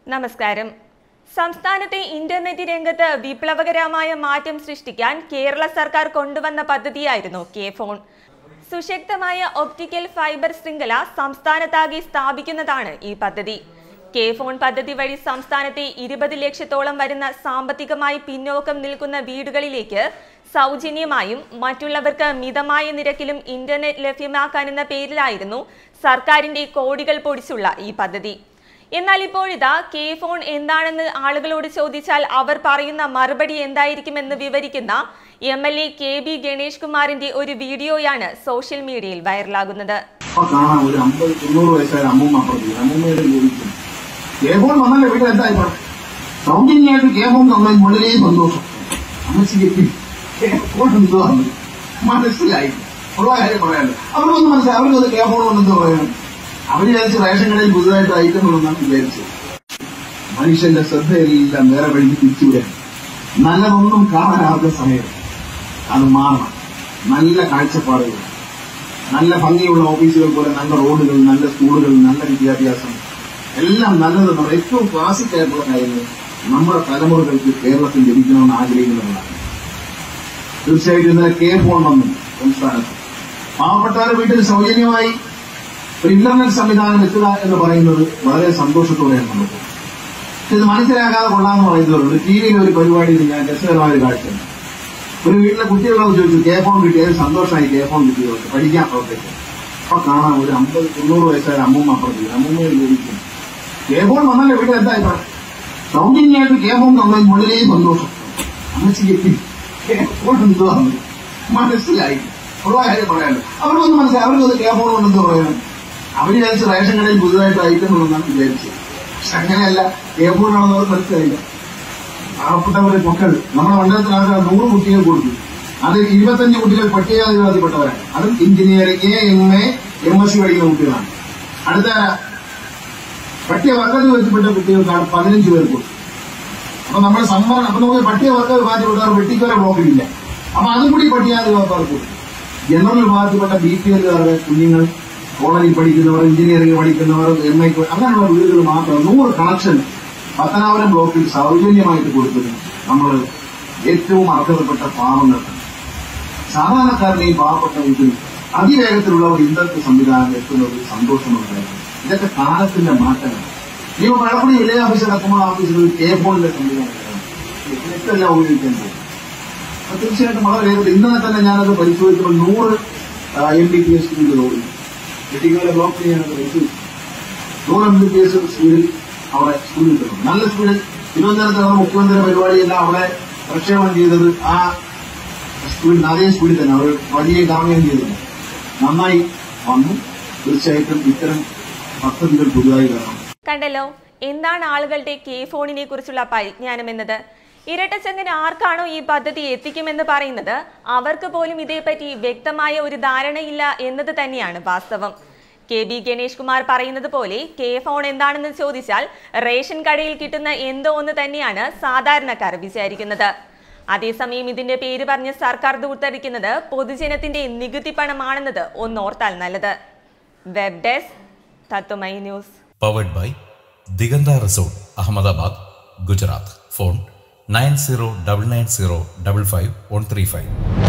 നമസ്കാരം സംസ്ഥാനത്തെ ഇന്റർനെറ്റ് രംഗത്ത് വിപ്ലവകരമായ മാറ്റം സൃഷ്ടിക്കാൻ കേരള സർക്കാർ കൊണ്ടുവന്ന പദ്ധതിയായിരുന്നു കെ ഫോൺ സുശക്തമായ ഒപ്റ്റിക്കൽ ഫൈബർ ശൃംഖല സംസ്ഥാനത്താകെ സ്ഥാപിക്കുന്നതാണ് ഈ പദ്ധതി കെ ഫോൺ പദ്ധതി വഴി സംസ്ഥാനത്തെ ഇരുപത് ലക്ഷത്തോളം വരുന്ന സാമ്പത്തികമായി പിന്നോക്കം നിൽക്കുന്ന വീടുകളിലേക്ക് സൗജന്യമായും മറ്റുള്ളവർക്ക് മിതമായ നിരക്കിലും ഇന്റർനെറ്റ് ലഭ്യമാക്കാനെന്ന പേരിലായിരുന്നു സർക്കാരിന്റെ കോടികൾ പൊടിച്ചുള്ള ഈ പദ്ധതി എന്നാൽ ഇപ്പോഴിതാ കെ ഫോൺ എന്താണെന്ന് ആളുകളോട് ചോദിച്ചാൽ അവർ പറയുന്ന മറുപടി എന്തായിരിക്കുമെന്ന് വിവരിക്കുന്ന M L A K B Ganesh കുമാറിന്റെ ഒരു വീഡിയോയാണ് സോഷ്യൽ മീഡിയയിൽ വൈറലാകുന്നത് അപ്പൊ കാണാം ഒരു അമ്പത് തൊണ്ണൂറ് വയസ്സായ അമ്മൂമ്മ അപ്പുറത്ത് അമ്മൂമ്മയുടെ ചോദിക്കും കേബോൾ വന്നല്ലേ വീട്ടിൽ എന്തായി പറഞ്ഞു സൗജന്യമായിട്ട് കേബോൾ തന്നാൽ വളരെ സന്തോഷം അമ്മച്ചിക്ക് കേബോൾ എന്തുവാണ് മനസ്സിലായി ഉള്ള കാര്യം പറയാനല്ലോ അവർക്കൊന്നും മനസ്സിലായി അവർക്കത് കേബോൾ കൊണ്ടെന്ത് പറയാൻ അവർ വിചാരിച്ച് റേഷൻ കടയിൽ പുതുതായിട്ട് ഐറ്റങ്ങളൊന്നാണ് വിചാരിച്ചത് മനുഷ്യന്റെ ശ്രദ്ധയെല്ലാം വേറെ വഴിക്ക് തിരിച്ചുവിടാൻ നല്ലതൊന്നും കാണാനാവാത്ത സമയം അത് മാറണം നല്ല കാഴ്ചപ്പാടുകൾ നല്ല ഭംഗിയുള്ള ഓഫീസുകൾ പോലെ നല്ല റോഡുകൾ നല്ല സ്കൂളുകൾ നല്ല വിദ്യാഭ്യാസം എല്ലാം നല്ലത് നമ്മൾ ഏറ്റവും ക്ലാസിക് ആയിട്ടുള്ള കാര്യങ്ങൾ നമ്മുടെ തലമുറകൾക്ക് കേരളത്തിൽ ലഭിക്കണമെന്ന് ആഗ്രഹിക്കുന്നതാണ് തീർച്ചയായിട്ടും ഇന്നലെ കെ ഫോൺ വന്നു സംസ്ഥാനത്ത് പാവപ്പെട്ടവരുടെ വീട്ടിൽ സൗജന്യമായി ഒരു ഇന്റർനെറ്റ് സംവിധാനം എത്തുക എന്ന് പറയുന്നത് വളരെ സന്തോഷത്തോടെയാണ് നമുക്ക് ഇത് മനസ്സിലാക്കാതെ കൊള്ളാന്ന് പറയുന്നവരുണ്ട് ടി വിയിലെ ഒരു പരിപാടിയിൽ ഞാൻ രസകരമായ ഒരു കാഴ്ചയുണ്ട് ഒരു വീട്ടിലെ കുട്ടികളോട് ചോദിച്ചു കെ ഫോൺ കിട്ടിയത് സന്തോഷമായി കെ ഫോൺ കിട്ടിയവർക്ക് പഠിക്കാൻ പുറത്തേക്ക് അപ്പൊ കാണാം ഒരു അമ്പത് തൊണ്ണൂറ് വയസ്സായ അമ്മൂമ്മ അപ്പുറത്ത് അമ്മൂമ്മയെ ചോദിക്കും കെ ഫോൺ വന്നല്ലേ വീട്ടിൽ എന്തായി പറഞ്ഞു സൗജന്യമായിട്ട് കെ ഫോൺ തന്നാൽ വളരെ സന്തോഷം അമ്മച്ചിക്ക് കെ ഫോൺ എന്തുവാണ് മനസ്സിലായി ഉള്ള കാര്യം പറയാനല്ലോ അവർക്കൊന്നും മനസ്സിലായി അവർക്കത് കെ ഫോൺ കൊണ്ടെന്ന് പറയാൻ അവർ വിചാരിച്ച് റേഷൻ കടയിൽ പുതുതായിട്ട് ഐറ്റങ്ങളൊന്നാണ് വിചാരിച്ചത് പക്ഷെ അങ്ങനെയല്ല കെ ഫോൺ ആണെന്ന് അവർ മനസ്സിലായില്ല പാവപ്പെട്ടവരെ മക്കൾ നമ്മുടെ മണ്ഡലത്തിലാകെ നൂറ് കുട്ടികൾ കൊടുത്തു അത് ഇരുപത്തഞ്ച് കുട്ടികൾ പട്ടികജാതിവാദിപ്പെട്ടവരാണ് അതും engineering M A M S C പഠിക്കുന്ന കുട്ടികളാണ് അടുത്ത പട്ടികവർഗത്തിൽ വെച്ചപ്പെട്ട കുട്ടികൾക്കാണ് പതിനഞ്ച് പേർ കൊടുത്തു അപ്പൊ നമ്മൾ സംവരണം അപ്പൊ നമുക്ക് പട്ടികവർഗ വിഭാഗത്തിൽപ്പെട്ടവർ വെട്ടിക്കോര ബ്ലോക്കിലില്ല അപ്പൊ അതും കൂടി പട്ടികജാതിവാദക്കാർ കൊടുത്തു ജനറൽ വിഭാഗത്തിൽപ്പെട്ട ബി പി എല്ലുകാരുടെ കുഞ്ഞുങ്ങൾ കോളേജിൽ പഠിക്കുന്നവർ എഞ്ചിനീയറിംഗ് പഠിക്കുന്നവർ എം ഐ അങ്ങനെയുള്ള വീടുകൾ മാത്രം നൂറ് കണക്ഷൻ പത്തനാപുരം ബ്ലോക്കിൽ സൗജന്യമായിട്ട് കൊടുത്തത് നമ്മൾ ഏറ്റവും അർഹതപ്പെട്ട പാവങ്ങൾക്ക് സാധാരണക്കാരനെയും പാവപ്പെട്ട വീട്ടിൽ അതിവേഗത്തിലുള്ള ഒരു ഇന്റർനെറ്റ് സംവിധാനം എത്തുന്നത് സന്തോഷമുള്ള കാര്യം ഇതൊക്കെ കാലത്തിന്റെ മാറ്റങ്ങൾ ഇനിയിപ്പോ പലപ്പോഴും വില്ലേജ് ഓഫീസ് അടക്കമുള്ള ഓഫീസുകളിൽ കെ ഫോണിന്റെ സംവിധാനം നെറ്റെല്ലാം ഉപയോഗിക്കാൻ പോകും അപ്പൊ തീർച്ചയായിട്ടും വളരെ വേഗത്തിൽ ഇന്നലെ തന്നെ ഞാനത് പരിശോധിച്ചപ്പോൾ നൂറ് എം ബി പി എസ് സ്പീഡിൽ ഓടി വെട്ടിക്കാല ബ്ലോക്ക് ഞാനത് പരിശോധിച്ചു നൂറ് എം ബി പി എസ് സ്പീഡിൽ അവിടെ സ്കൂളിൽ കിട്ടുന്നു നല്ല സ്പീഡിൽ തിരുവനന്തപുരത്ത് നടന്ന മുഖ്യമന്ത്രിയുടെ പരിപാടിയെല്ലാം അവിടെ പ്രക്ഷേപണം ചെയ്തത് ആ സ്പീഡിൽ അതേ സ്പീഡിൽ തന്നെ അവർ വലിയ കാമയം ചെയ്തിരുന്നു നന്നായി വന്നു തീർച്ചയായിട്ടും ഇത്തരം പദ്ധതികൾ പുതുതായി വരണം കണ്ടല്ലോ എന്താണ് ആളുകളുടെ കെ ഫോണിനെ കുറിച്ചുള്ള പരിജ്ഞാനം എന്നത് ഇരട്ടച്ചങ്ങന് ആർക്കാണോ ഈ പദ്ധതി എത്തിക്കുമെന്ന് പറയുന്നത് അവർക്ക് പോലും ഇതേപ്പറ്റി വ്യക്തമായ ഒരു ധാരണയില്ല എന്നത് തന്നെയാണ് വാസ്തവം കെ ബി ഗണേഷ് കുമാർ പറയുന്നത് പോലെ കെ ഫോൺ എന്താണെന്ന് ചോദിച്ചാൽ റേഷൻ കടയിൽ കിട്ടുന്ന എന്തോ ഒന്ന് തന്നെയാണ് സാധാരണക്കാർ വിചാരിക്കുന്നത് അതേസമയം ഇതിന്റെ പേര് പറഞ്ഞ് സർക്കാർ ദൂർത്തടിക്കുന്നത് പൊതുജനത്തിന്റെ നികുതി പണമാണെന്നത് ഒന്നോർത്താൽ നല്ലത് web desk Tatvamayi news powered by Diganta resort Ahmedabad Gujarat phone nine zero double nine zero double five one three five